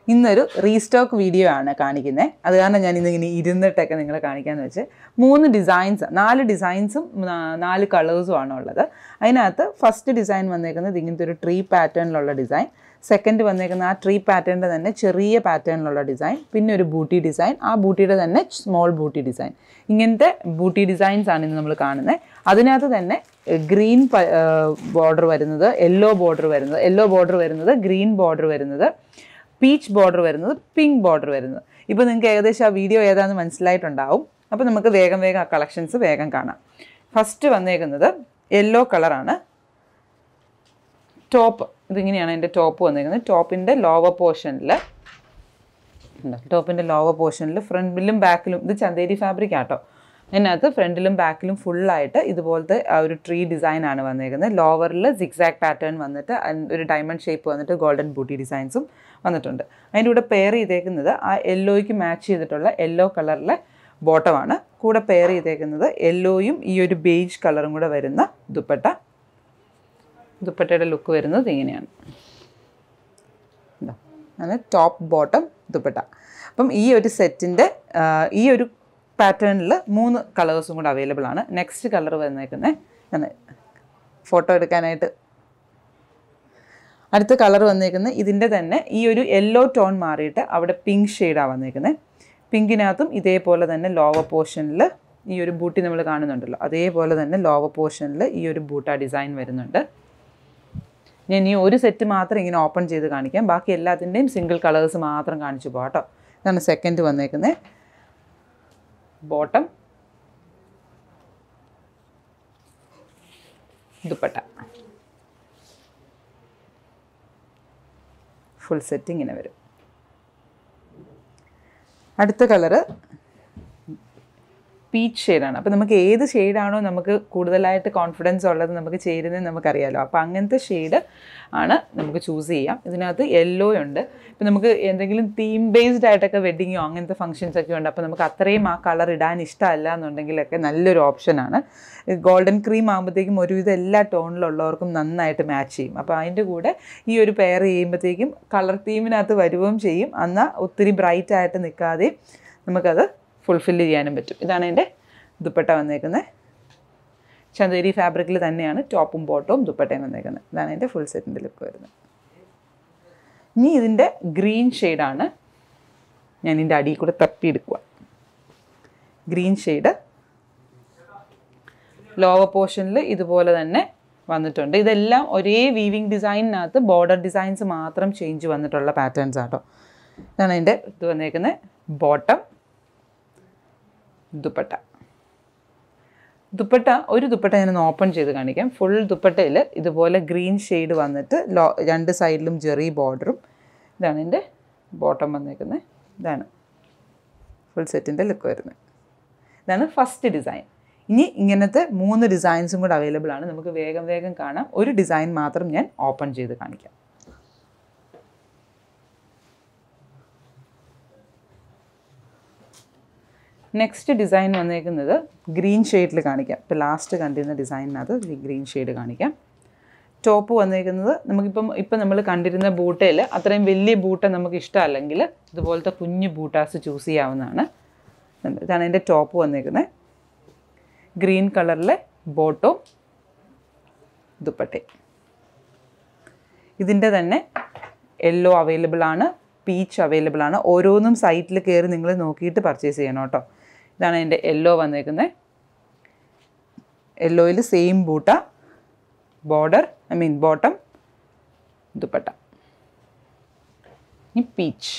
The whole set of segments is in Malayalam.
ഇന്നൊരു റീസ്റ്റോക്ക് വീഡിയോ ആണ് കാണിക്കുന്നത് അത് കാരണം ഞാൻ ഇന്നിങ്ങനെ ഇരുന്നിട്ടൊക്കെ നിങ്ങളെ കാണിക്കാമെന്ന് വെച്ച് മൂന്ന് ഡിസൈൻസ് നാല് ഡിസൈൻസും നാല് കളേഴ്സും ആണ് ഉള്ളത് അതിനകത്ത് ഫസ്റ്റ് ഡിസൈൻ വന്നേക്കുന്നത് ഇങ്ങനത്തെ ഒരു ട്രീ പാറ്റേണിലുള്ള ഡിസൈൻ സെക്കൻഡ് വന്നേക്കുന്ന ആ ട്രീ പാറ്റേണിൻ്റെ തന്നെ ചെറിയ പാറ്റേണിലുള്ള ഡിസൈൻ പിന്നെ ഒരു ബൂട്ടി ഡിസൈൻ ആ ബൂട്ടിയുടെ തന്നെ സ്മോൾ ബൂട്ടി ഡിസൈൻ ഇങ്ങനത്തെ ബൂട്ടി ഡിസൈൻസ് ആണ് ഇന്ന് നമ്മൾ കാണുന്നത് അതിനകത്ത് തന്നെ ഗ്രീൻ ബോർഡർ വരുന്നത് യെല്ലോ ബോർഡർ വരുന്നത് യെല്ലോ ബോർഡർ വരുന്നത് ഗ്രീൻ ബോർഡർ വരുന്നത് പീച്ച് ബോർഡർ വരുന്നത് പിങ്ക് ബോർഡർ വരുന്നത് ഇപ്പോൾ നിങ്ങൾക്ക് ഏകദേശം ആ വീഡിയോ ഏതാണെന്ന് മനസ്സിലായിട്ടുണ്ടാവും അപ്പോൾ നമുക്ക് വേഗം വേഗം ആ കളക്ഷൻസ് വേഗം കാണാം ഫസ്റ്റ് വന്നേക്കുന്നത് യെല്ലോ കളറാണ് ടോപ്പ് ഇതിങ്ങനെയാണ് എൻ്റെ ടോപ്പ് വന്നിരിക്കുന്നത് ടോപ്പിൻ്റെ ലോവർ പോർഷനിൽ ടോപ്പിൻ്റെ ലോവർ പോർഷനിൽ ഫ്രണ്ടിലും ബാക്കിലും ഇത് ചന്തേരി ഫാബ്രിക് ആട്ടോ അതിനകത്ത് ഫ്രണ്ടിലും ബാക്കിലും ഫുള്ളായിട്ട് ഇതുപോലത്തെ ആ ഒരു ട്രീ ഡിസൈൻ ആണ് വന്നിരിക്കുന്നത് ലോവറിൽ സിക്സാക്ട് പാറ്റേൺ വന്നിട്ട് അൻ- ഒരു ഡയമണ്ട് ഷേപ്പ് വന്നിട്ട് ഗോൾഡൻ ബൂട്ടി ഡിസൈൻസും വന്നിട്ടുണ്ട് അതിൻ്റെ കൂടെ പെയർ ചെയ്തേക്കുന്നത് ആ യെല്ലോയ്ക്ക് മാച്ച് ചെയ്തിട്ടുള്ള യെല്ലോ കളറിലെ ബോട്ടമാണ് കൂടെ പെയർ ചെയ്തേക്കുന്നത് യെല്ലോയും ഈ ഒരു ബേജ് കളറും കൂടെ വരുന്ന ദുപ്പട്ട ദുപ്പട്ടയുടെ ലുക്ക് വരുന്നത് ഇങ്ങനെയാണ് ഇതാ അങ്ങനെ ടോപ്പ് ബോട്ടം ദുപ്പട്ട അപ്പം ഈ ഒരു സെറ്റിൻ്റെ ഈ ഒരു പാറ്റേണിൽ മൂന്ന് കളേഴ്സും കൂടെ അവൈലബിൾ ആണ് നെക്സ്റ്റ് കളർ വന്നേക്കുന്നത് ഫോട്ടോ എടുക്കാനായിട്ട് അടുത്ത കളർ വന്നേക്കുന്നത് ഇതിൻ്റെ തന്നെ ഈ ഒരു യെല്ലോ ടോൺ മാറിയിട്ട് അവിടെ പിങ്ക് ഷെയ്ഡാണ് വന്നേക്കുന്നത് പിങ്കിനകത്തും ഇതേപോലെ തന്നെ ലോവർ പോർഷനിൽ ഈ ഒരു ബൂട്ടി നമ്മൾ കാണുന്നുണ്ടല്ലോ അതേപോലെ തന്നെ ലോവർ പോർഷനിൽ ഈ ഒരു ബൂട്ട ഡിസൈൻ വരുന്നുണ്ട് ഞാൻ ഈ ഒരു സെറ്റ് മാത്രം ഇങ്ങനെ ഓപ്പൺ ചെയ്ത് കാണിക്കാം ബാക്കി എല്ലാത്തിൻ്റെയും സിംഗിൾ കളേഴ്സ് മാത്രം കാണിച്ചു പോകാം കേട്ടോ ഇതാണ് സെക്കൻഡ് വന്നേക്കുന്നത് ബോട്ടം ദുപ്പട്ട ഫുൾ സെറ്റ് ഇങ്ങനെ വരും അടുത്ത കളറ് പീച്ച് ഷെയ്ഡാണ് അപ്പോൾ നമുക്ക് ഏത് ഷെയ്ഡാണോ നമുക്ക് കൂടുതലായിട്ട് കോൺഫിഡൻസ് ഉള്ളത് നമുക്ക് ചേരുന്നത് നമുക്കറിയാലോ അപ്പോൾ അങ്ങനത്തെ ഷെയ്ഡ് ആണ് നമുക്ക് ചൂസ് ചെയ്യാം ഇതിനകത്ത് യെല്ലോ ഉണ്ട് ഇപ്പം നമുക്ക് എന്തെങ്കിലും തീം ബേസ്ഡ് ആയിട്ടൊക്കെ വെഡിങ്ങോ അങ്ങനത്തെ ഫംഗ്ഷൻസ് ഒക്കെ ഉണ്ട് അപ്പോൾ നമുക്ക് അത്രയും ആ കളർ ഇടാൻ ഇഷ്ടമല്ല എന്നുണ്ടെങ്കിലൊക്കെ നല്ലൊരു ഓപ്ഷനാണ് ഗോൾഡൻ ക്രീം ആകുമ്പോഴത്തേക്കും ഒരുവിധം എല്ലാ ടോണിലുള്ളവർക്കും നന്നായിട്ട് മാച്ച് ചെയ്യും അപ്പോൾ അതിൻ്റെ കൂടെ ഈ ഒരു പെയർ ചെയ്യുമ്പോഴത്തേക്കും കളർ തീമിനകത്ത് വരുകയും ചെയ്യും എന്നാൽ ഒത്തിരി ബ്രൈറ്റ് ആയിട്ട് നിൽക്കാതെ നമുക്കത് ഫുൾഫില്ല് ചെയ്യാനും പറ്റും ഇതാണ് എൻ്റെ ദുപ്പട്ട വന്നേക്കുന്നത് ചന്തേരി ഫാബ്രിക്കിൽ തന്നെയാണ് ടോപ്പും ബോട്ടവും ദുപ്പട്ടയും വന്നേക്കുന്നത് ഇതാണ് എൻ്റെ ഫുൾ സെറ്റിൻ്റെ ലുക്ക് വരുന്നത് ഇനി ഇതിൻ്റെ ഗ്രീൻ ഷെയ്ഡാണ് ഞാൻ ഇതിൻ്റെ അടിയിൽ കൂടെ തപ്പിയെടുക്കുക ഗ്രീൻ ഷെയ്ഡ് ലോവർ പോർഷനിൽ ഇതുപോലെ തന്നെ വന്നിട്ടുണ്ട് ഇതെല്ലാം ഒരേ വീവിങ് ഡിസൈനിനകത്ത് ബോർഡർ ഡിസൈൻസ് മാത്രം ചേഞ്ച് വന്നിട്ടുള്ള പാറ്റേൺസ് ആട്ടോ ഇതാണ് എൻ്റെ ഇത് വന്നേക്കുന്നത് ബോട്ടം ദുപ്പട്ട ദുപ്പട്ട ഒരു ദുപ്പട്ട ഞാനൊന്ന് ഓപ്പൺ ചെയ്ത് കാണിക്കാം ഫുൾ ദുപ്പട്ടയിൽ ഇതുപോലെ ഗ്രീൻ ഷെയ്ഡ് വന്നിട്ട് ലോ രണ്ട് സൈഡിലും ജെറി ബോർഡറും ഇതാണ് എൻ്റെ ബോട്ടം വന്നേക്കുന്നത് ഇതാണ് ഫുൾ സെറ്റിൻ്റെ ലുക്ക് വരുന്നത് ഇതാണ് ഫസ്റ്റ് ഡിസൈൻ ഇനി ഇങ്ങനത്തെ മൂന്ന് ഡിസൈൻസും കൂടെ അവൈലബിൾ ആണ് നമുക്ക് വേഗം വേഗം കാണാം ഒരു ഡിസൈൻ മാത്രം ഞാൻ ഓപ്പൺ ചെയ്ത് കാണിക്കാം നെക്സ്റ്റ് ഡിസൈൻ വന്നേക്കുന്നത് ഗ്രീൻ ഷെയ്ഡിൽ കാണിക്കാം ഇപ്പോൾ ലാസ്റ്റ് കണ്ടിരുന്ന ഡിസൈനിനകത്ത് ഗ്രീൻ ഷെയ്ഡ് കാണിക്കാം ടോപ്പ് വന്നേക്കുന്നത് നമുക്കിപ്പം ഇപ്പം നമ്മൾ കണ്ടിരുന്ന ബൂട്ടയിൽ അത്രയും വലിയ ബൂട്ട നമുക്ക് ഇഷ്ടമല്ലെങ്കിൽ ഇതുപോലത്തെ കുഞ്ഞു ബൂട്ടാസ് ചൂസ് ചെയ്യാവുന്നതാണ് ഇതാണ് എൻ്റെ ടോപ്പ് വന്നേക്കുന്നത് ഗ്രീൻ കളറിലെ ബോട്ടോ ദുപ്പട്ടെ ഇതിൻ്റെ തന്നെ യെല്ലോ അവൈലബിൾ ആണ് പീച്ച് അവൈലബിൾ ആണ് ഓരോന്നും സൈറ്റിൽ കയറി നിങ്ങൾ നോക്കിയിട്ട് പർച്ചേസ് ചെയ്യണം കേട്ടോ ഇതാണ് എൻ്റെ യെല്ലോ വന്നേക്കുന്നത് യെല്ലോയിൽ same ബൂട്ട border I mean bottom dupatta ഇനി പീച്ച്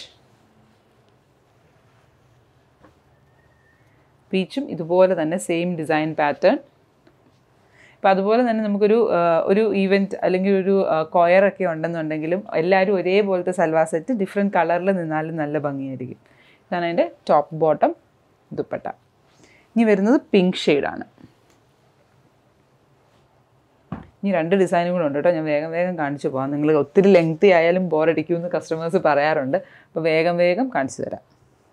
പീച്ചും ഇതുപോലെ തന്നെ സെയിം ഡിസൈൻ പാറ്റേൺ അപ്പോൾ അതുപോലെ തന്നെ നമുക്കൊരു ആ, ഒരു ഈവൻറ്റ് അല്ലെങ്കിൽ ഒരു കൊയറൊക്കെ ഉണ്ടെന്നുണ്ടെങ്കിലും എല്ലാവരും ഒരേപോലത്തെ സൽവാർ സെറ്റ് ഡിഫറെൻറ്റ് കളറിൽ നിന്നാലും നല്ല ഭംഗിയായിരിക്കും ഇതാണ് അതിൻ്റെ ടോപ്പ് ബോട്ടം ദുപ്പട്ട ഇനി വരുന്നത് പിങ്ക് ഷെയ്ഡാണ് ഇനി രണ്ട് ഡിസൈനും കൂടെ ഉണ്ട് കേട്ടോ ഞാൻ വേഗം വേഗം കാണിച്ചു പോകാം നിങ്ങൾ ഒത്തിരി ലെങ്തി ആയാലും ബോറടിക്കുമെന്ന് കസ്റ്റമേഴ്സ് പറയാറുണ്ട് അപ്പോൾ വേഗം വേഗം കാണിച്ചു തരാം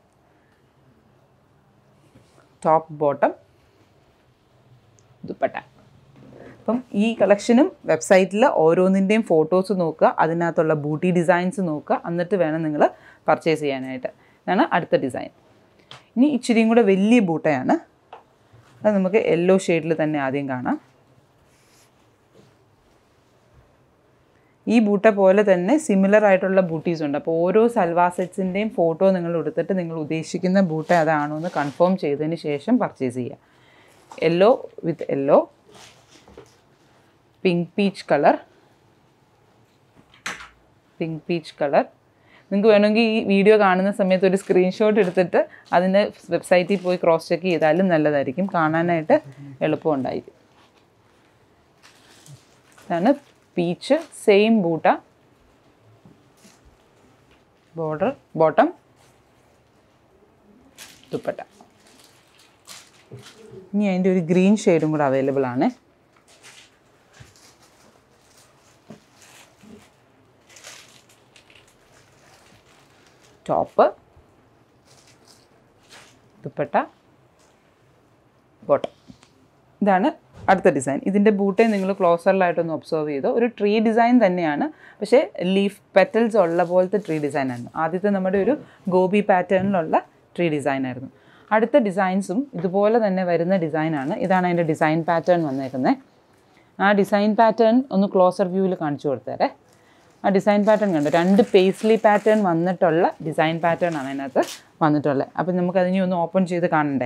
ടോപ്പ് ബോട്ടം ദുപ്പട്ട അപ്പം ഈ കളക്ഷനും വെബ്സൈറ്റിൽ ഓരോന്നിൻ്റെയും ഫോട്ടോസ് നോക്കുക അതിനകത്തുള്ള ബൂട്ടി ഡിസൈൻസ് നോക്കുക എന്നിട്ട് വേണം നിങ്ങൾ പർച്ചേസ് ചെയ്യാനായിട്ട് ഇതാണ് അടുത്ത ഡിസൈൻ ഇനി ഇച്ചിരിയും കൂടെ വലിയ ബൂട്ടയാണ് അത് നമുക്ക് യെല്ലോ ഷെയ്ഡിൽ തന്നെ ആദ്യം കാണാം ഈ ബൂട്ട പോലെ തന്നെ സിമിലർ ആയിട്ടുള്ള ബൂട്ടീസ് ഉണ്ട് അപ്പോൾ ഓരോ സൽവാർ സെറ്റ്സിൻ്റെയും ഫോട്ടോ നിങ്ങൾ എടുത്തിട്ട് നിങ്ങൾ ഉദ്ദേശിക്കുന്ന ബൂട്ട അതാണോ എന്ന് കൺഫേം ചെയ്തതിന് ശേഷം പർച്ചേസ് ചെയ്യുക yellow with yellow pink peach colour pink peach colour നിങ്ങൾക്ക് വേണമെങ്കിൽ ഈ വീഡിയോ കാണുന്ന സമയത്ത് ഒരു സ്ക്രീൻഷോട്ട് എടുത്തിട്ട് അതിൻ്റെ വെബ്സൈറ്റിൽ പോയി ക്രോസ് ചെക്ക് ചെയ്താലും നല്ലതായിരിക്കും കാണാനായിട്ട് എളുപ്പമുണ്ടായിരിക്കും ഇതാണ് peach same ബൂട്ട border bottom dupatta ഇനി അതിൻ്റെ ഒരു ഗ്രീൻ ഷെയ്ഡും കൂടെ അവൈലബിൾ ആണ് ടോപ്പ് ദുപ്പട്ട ബോട്ടം ഇതാണ് അടുത്ത ഡിസൈൻ ഇതിൻ്റെ ബൂട്ടെ നിങ്ങൾ ക്ലോസറിലായിട്ടൊന്ന് ഒബ്സർവ് ചെയ്തോ ഒരു ട്രീ ഡിസൈൻ തന്നെയാണ് പക്ഷേ ലീഫ് പെറ്റൽസ് ഉള്ള പോലത്തെ ട്രീ ഡിസൈൻ ആയിരുന്നു ആദ്യത്തെ നമ്മുടെ ഒരു ഗോപി പാറ്റേണിലുള്ള ട്രീ ഡിസൈൻ ആയിരുന്നു അടുത്ത ഡിസൈൻസും ഇതുപോലെ തന്നെ വരുന്ന ഡിസൈനാണ് ഇതാണ് അതിൻ്റെ ഡിസൈൻ പാറ്റേൺ വന്നേക്കുന്നത് ആ ഡിസൈൻ പാറ്റേൺ ഒന്ന് ക്ലോസർ വ്യൂവിൽ കാണിച്ചു കൊടുത്തേരെ ആ ഡിസൈൻ പാറ്റേൺ കണ്ടു രണ്ട് പേസ്ലി പാറ്റേൺ വന്നിട്ടുള്ള ഡിസൈൻ പാറ്റേൺ ആണ് അതിനകത്ത് വന്നിട്ടുള്ളത് അപ്പം നമുക്ക് അതിനെ ഒന്ന് ഓപ്പൺ ചെയ്ത് കാണണ്ടേ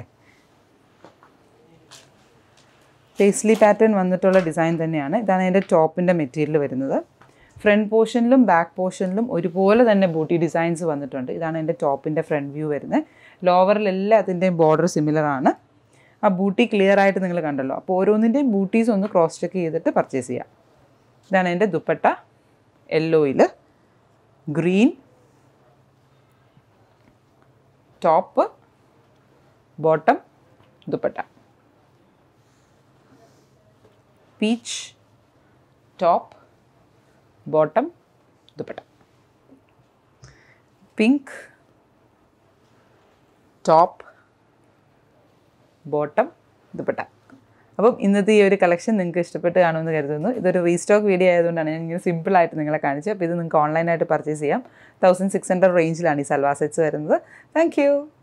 പേസ്ലി പാറ്റേൺ വന്നിട്ടുള്ള ഡിസൈൻ തന്നെയാണ് ഇതാണ് അതിൻ്റെ ടോപ്പിൻ്റെ മെറ്റീരിയൽ വരുന്നത് ഫ്രണ്ട് പോർഷനിലും ബാക്ക് പോർഷനിലും ഒരുപോലെ തന്നെ ബൂട്ടി ഡിസൈൻസ് വന്നിട്ടുണ്ട് ഇതാണ് എൻ്റെ ടോപ്പിൻ്റെ ഫ്രണ്ട് വ്യൂ വരുന്നത് ലോവറിൽ എല്ലാത്തിൻ്റെയും ബോർഡർ സിമിലർ ആണ് ആ ബൂട്ടി ക്ലിയർ ആയിട്ട് നിങ്ങൾ കണ്ടല്ലോ അപ്പോൾ ഓരോന്നിൻ്റെയും ബൂട്ടീസ് ഒന്ന് ക്രോസ് ചെക്ക് ചെയ്തിട്ട് പർച്ചേസ് ചെയ്യാം ഇതാണ് എൻ്റെ ദുപ്പട്ട യെല്ലോയിൽ green top bottom dupatta peach top bottom dupatta pink top bottom dupatta അപ്പം ഇന്നത്തെ ഈ ഒരു കളക്ഷൻ നിങ്ങൾക്ക് ഇഷ്ടപ്പെട്ട് കാണുമെന്ന് കരുതുന്നു ഇതൊരു റീസ്റ്റോക്ക് വീഡിയോ ആയതുകൊണ്ടാണ് ഞാൻ ഇങ്ങനെ സിമ്പിളായിട്ട് നിങ്ങളെ കാണിച്ചത് അപ്പോൾ ഇത് നിങ്ങൾക്ക് ഓൺലൈനായിട്ട് പർച്ചേസ് ചെയ്യാം തൗസൻഡ് സിക്സ് ഹൺഡ്രഡ് റേഞ്ചിലാണ് ഈ സൽവാർ സെറ്റ്സ് വരുന്നത് താങ്ക്